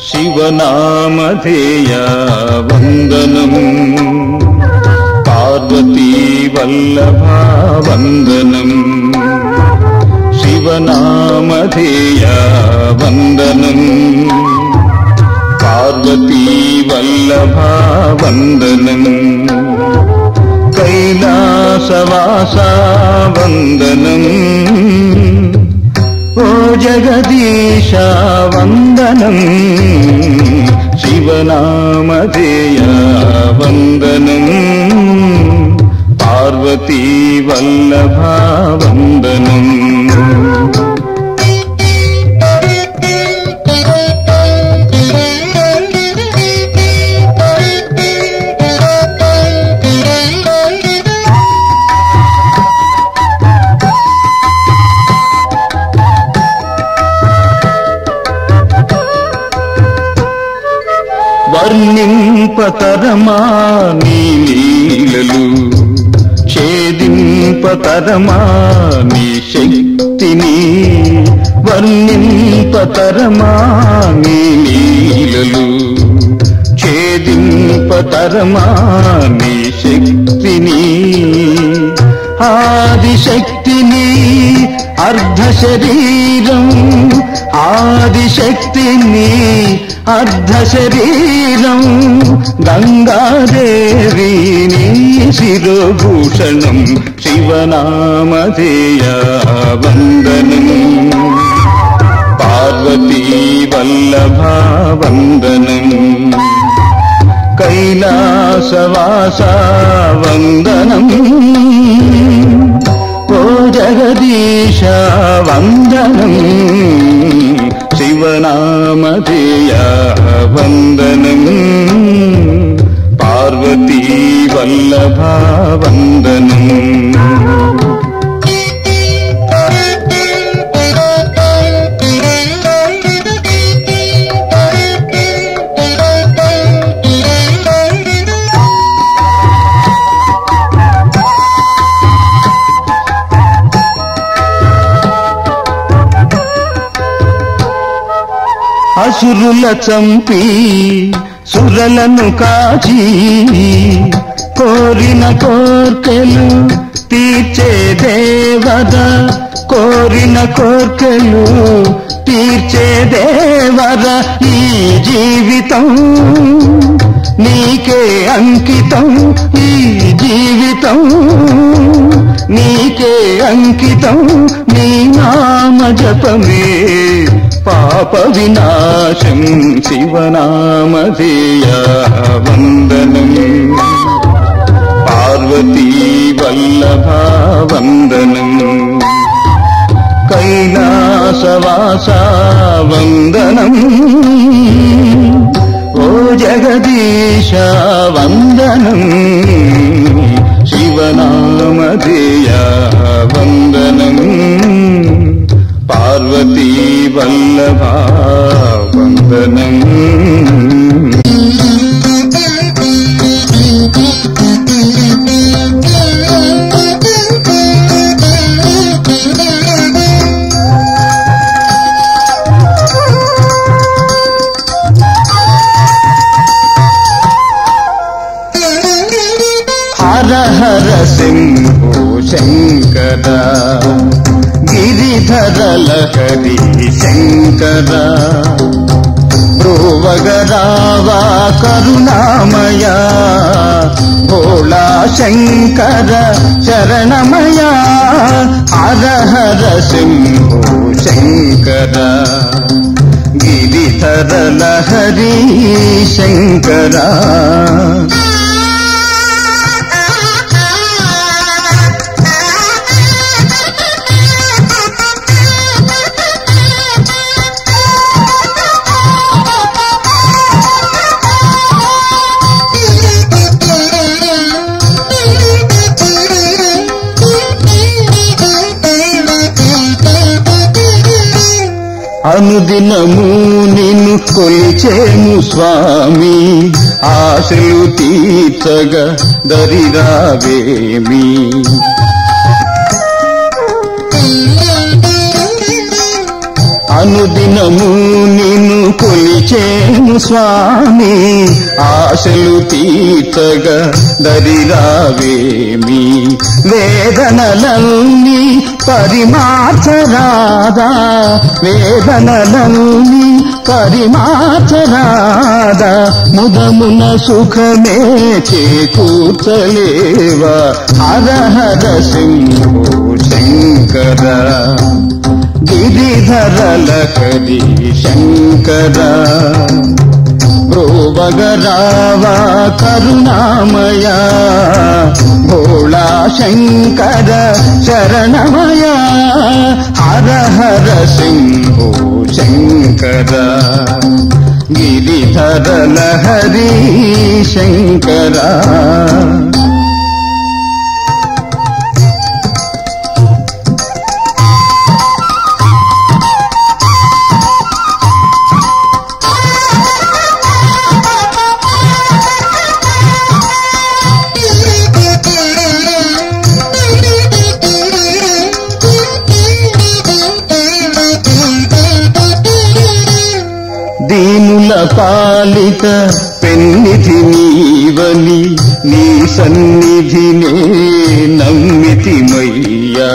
శివనామధేయ వందనం పార్వతీ వల్లభా వందనం శివనామధేయ వందనం పార్వతీ వల్లభా వందనం కైలాసవాస వందనం ఓ జగదీశ వందనం శివనామధేయ వందనం పార్వతీ వల్లభ వందనం వర్ణింపతరమా నీ లీలలు ఛేదింపతరమా నీ శక్తిని వర్ణింపతరమా నీ లీలలు ఛేదింపతరమా నీ శక్తిని ఆదిశక్తిని అర్ధ శరీరం ఆదిశక్తిని అర్ధ శరీరం గంగాదేవి నీ శిరోభూషణం శివనామధేయ వందనం పార్వతీ వల్లభ వందనం కైలాసవాస వందనం ఓ జగదీశ వందనం శివనామధేయ వందనం పార్వతీ వల్లభ వందనం అసురుల చంపి సురలను కాచి కోరిన కోర్కెలు తీర్చే దేవద కోరిన కోర్కెలు తీర్చే దేవర ఈ జీవితం నీకే అంకితం ఈ జీవితం నీకే అంకితం నీ నామ జపమే పాప వినాశం శివనామధేయ వందనం పార్వతీ వల్లభ వందనం కైలాసవాస వందనం ఓ జగదీశ వందనం శివనామధేయ వందనం పార్వతీ వల్లభ వందనం హర హర శంభో శంకర గిరిధర లహరి శంకర భ్రువగరావా కరుణామయ భోళా శంకర శరణమయ హర హర శంభో శంకర గిరిధర లహరి శంకర అనుదినము నిన్ను కొలిచేము స్వామి ఆశలు తీర్చగా దరిరావేమి అనుదినము నిన్ను కొలిచేను స్వామి ఆశలు తీర్చగా దరిరావేమి వేదనలన్నీ పరిమార్చరాదా వేదనలన్నీ పరిమార్చరాదా ముదమున సుఖమే చేకూర్చలేవా హర హర సింహో శంకర గిరిధరల హరి శంకర బ్రోవగరావా కరుణామయ భోళా శంకర శరణమయ హర హర సింహో శంకర గిరిధరల హరి శంకర దీనుల పాలిత పెన్నిధి నీవని నీ సన్నిధినే నమ్మితిమయ్యా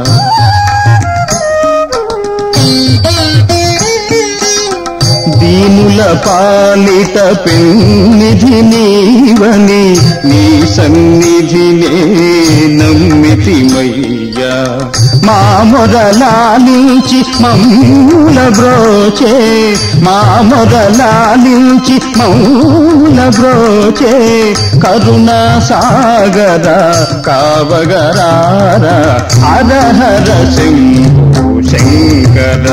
దీనుల పాలిత పెన్నిధి నీవని నీ సన్నిధినే నమ్మితిమయ్యా మా మొదలాలించి మమ్ముల బ్రోచే మా మొదలాలించి మౌల బ్రోచే కరుణ సాగర కావగరార హర హర శంభో శంకర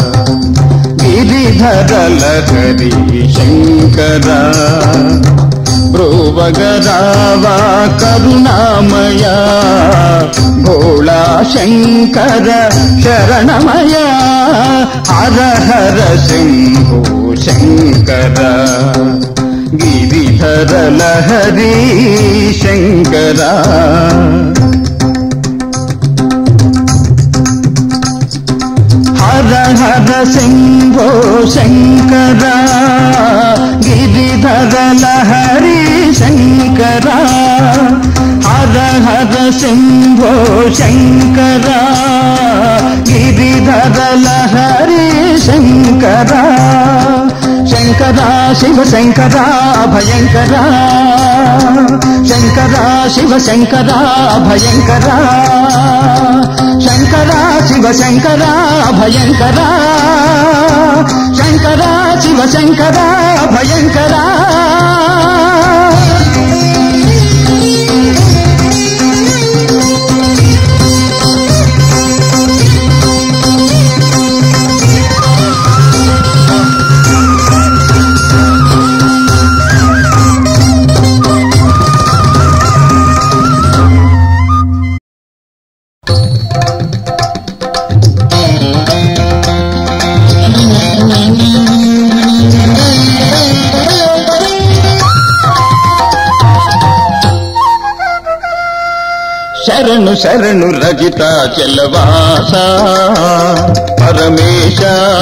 గిరిధరల హరి శంకర బ్రోవగరావా కరుణామయ భోళా శంకర శరణమయ హర హర శంభో శంకర గిరిధరల హరి శంకర హర హర శంభో శంకర గిరిధర లహరి శంకర హర హర శంభో శంకర గిరిధర లహరి శంకర శంకర శివ శంకర భయంకర శంకర శివ శంకర భయంకర శంకర శివ శంకర భయంకర శంకర శివ శంకర భయంకర శరణు శరణు రజిత చెలవాస పరమేశ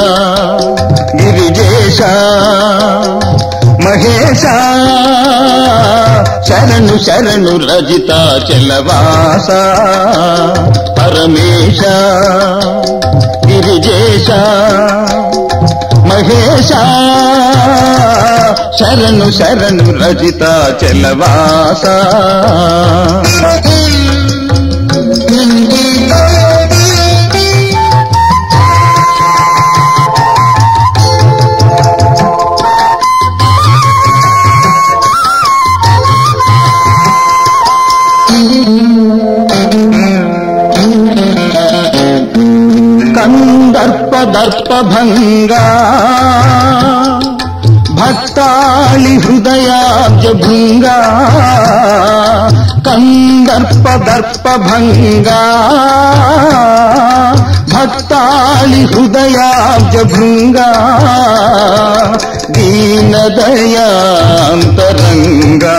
గిరిజేశ మహేశ శరణు శరణు రజిత చెలవాస పరమేశ గిరిజేశ మహేశ శరణు శరణు రజిత చెలవాస కందర్ప దర్ప భంగా భక్తాళి హృదయాబ్జ భృంగా కందర్ప దర్ప భంగా భక్తాళి హృదయాబ్జ భృంగా దీనదయాంతరంగా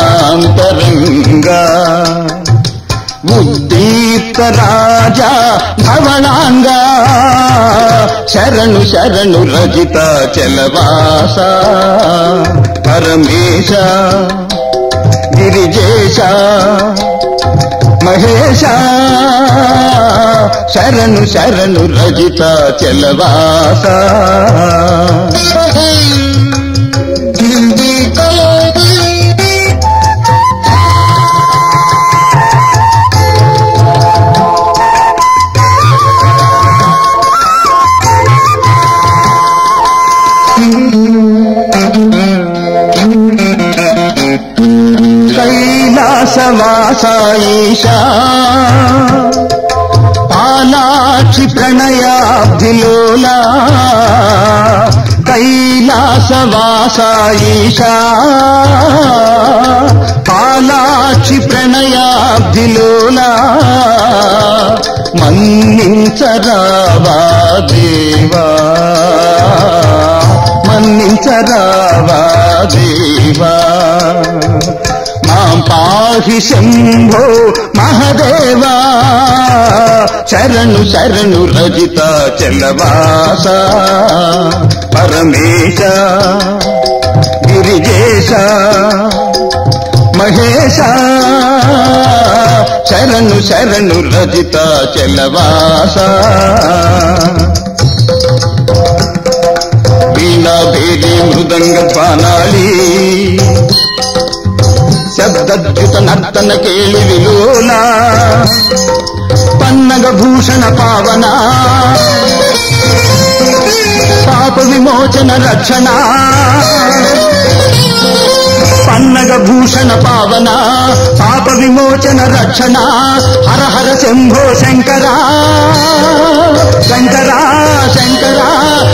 దీనదయాంతరంగా ఉద్దీప్త రాజా ధవళాంగా శరణు శరణు రజిత చలవాస పరమేశ గిరిజేశ మహేశ శరణు శరణు రజిత చలవాస కైలాసవాసాయిషా పాలాక్షి ప్రణయాబ్ధిలోలా కైలాసవాసాయిషా పాలాక్షి ప్రణయాబ్ధిలోలా మన్నించరావా దేవా మన్నించరావా దేవా మాం పాహి శంభో మహదేవా శరణు శరణు రజిత చలవాస పరమేశ గిరిజేశ మహేశ శరణు శరణు రజిత చలవాస వీణా భేరి మృదంగ పానాళి శబ్దద్యుత నర్తన కేళి విలోల పన్నగ భూషణ పావన పాప విమోచన రక్షణ పన్నగ భూషణ పావన పాప విమోచన రక్షణ హర హర శంభో శంకర శంకర శంకర